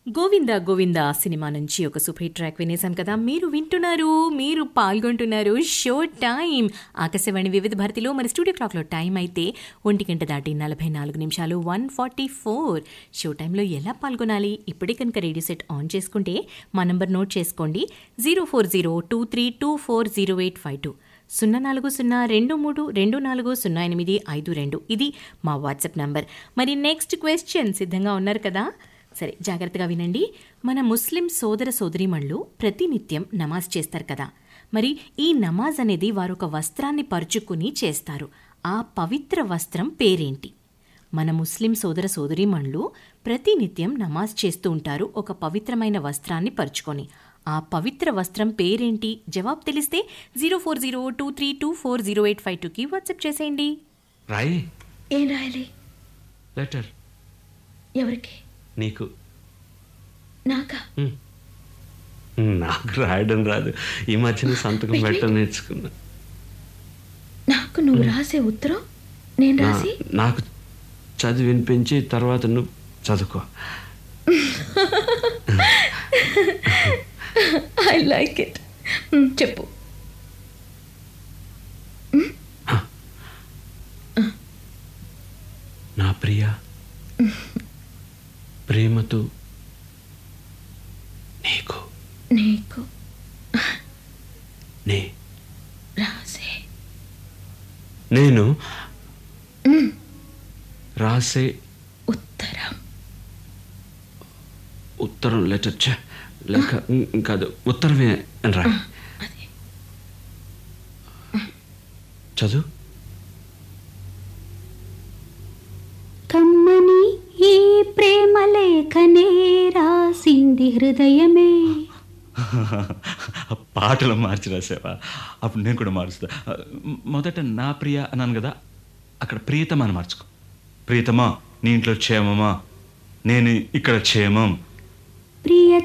Govinda Govinda cinema నుంచి ఒక super hit track వినేసాం కదా మీరు వింటున్నారు మీరు పాల్గొంటున్నారు షో టైం ఆకాశవాణి వివిధ భారతిలో మరి స్టూడియో క్లాక్లో టైం అయితే ఒంటి గంట దాటి నలభై నాలుగు నిమిషాలు వన్ ఫార్టీ ఫోర్ షో టైంలో ఎలా పాల్గొనాలి ఇప్పుడే కనుక రేడియో సెట్ ఆన్ చేసుకుంటే మా నంబర్ నోట్ చేసుకోండి zero four zero two three two four zero eight five two సున్నా నాలుగు సున్నా రెండు మూడు రెండు నాలుగు సున్నా ఎనిమిది ఐదు రెండు ఇది మా వాట్సాప్ నంబర్ మరి నెక్స్ట్ క్వశ్చన్ సిద్ధంగా ఉన్నారు కదా సరే జాగ్రత్తగా వినండి మన ముస్లిం సోదర సోదరీమణులు ప్రతినిత్యం నమాజ్ చేస్తారు కదా మరి ఈ నమాజ్ అనేది వారు ఒక వస్త్రాన్ని పరుచుకుని చేస్తారు ఆ పవిత్ర వస్త్రం పేరేంటి మన ముస్లిం సోదర సోదరీమణులు ప్రతినిత్యం నమాజ్ చేస్తూ ఉంటారు ఒక పవిత్రమైన వస్త్రాన్ని పరుచుకొని ఆ పవిత్ర వస్త్రం పేరేంటి జవాబు తెలిస్తే zero four zero two three two four zero eight five టూకి వాట్సాప్ చేసేయండి రాయి ఏం రాయాలి లెటర్ ఎవరికి నీకు నాకా ఉమ్. నాకు రాయడం రాదు ఈ మధ్యన సంతకం పెట్టడం నేర్చుకున్నా నాకు నువ్వు రాసే ఉత్తరం నేను నా- రాసి నాకు చదివి వినిపించి తర్వాత నువ్వు చదువుకో ఐ లైక్ ఇట్ చెప్పు నా ప్రియ ప్రేమతో నీకు నీకు నే రాసే నేను రాసే ఉత్తరం ఉత్తరం లెటర్ ఛ, లేక ఉమ్, కాదు ఉత్తరమే అని రా అదే చదువు కమ్మని ఈ ప్రేమ లేఖనే రాసింది హృదయమే పాటలు మార్చి రాసావా అప్పుడు నేను కూడా మారుస్తా మొదట నా ప్రియ అన్నాను కదా అక్కడ ప్రియతమా అని మార్చుకో ప్రియతమా నీ ఇంట్లో క్షేమమా నేను ఇక్కడ క్షేమం ప్రియ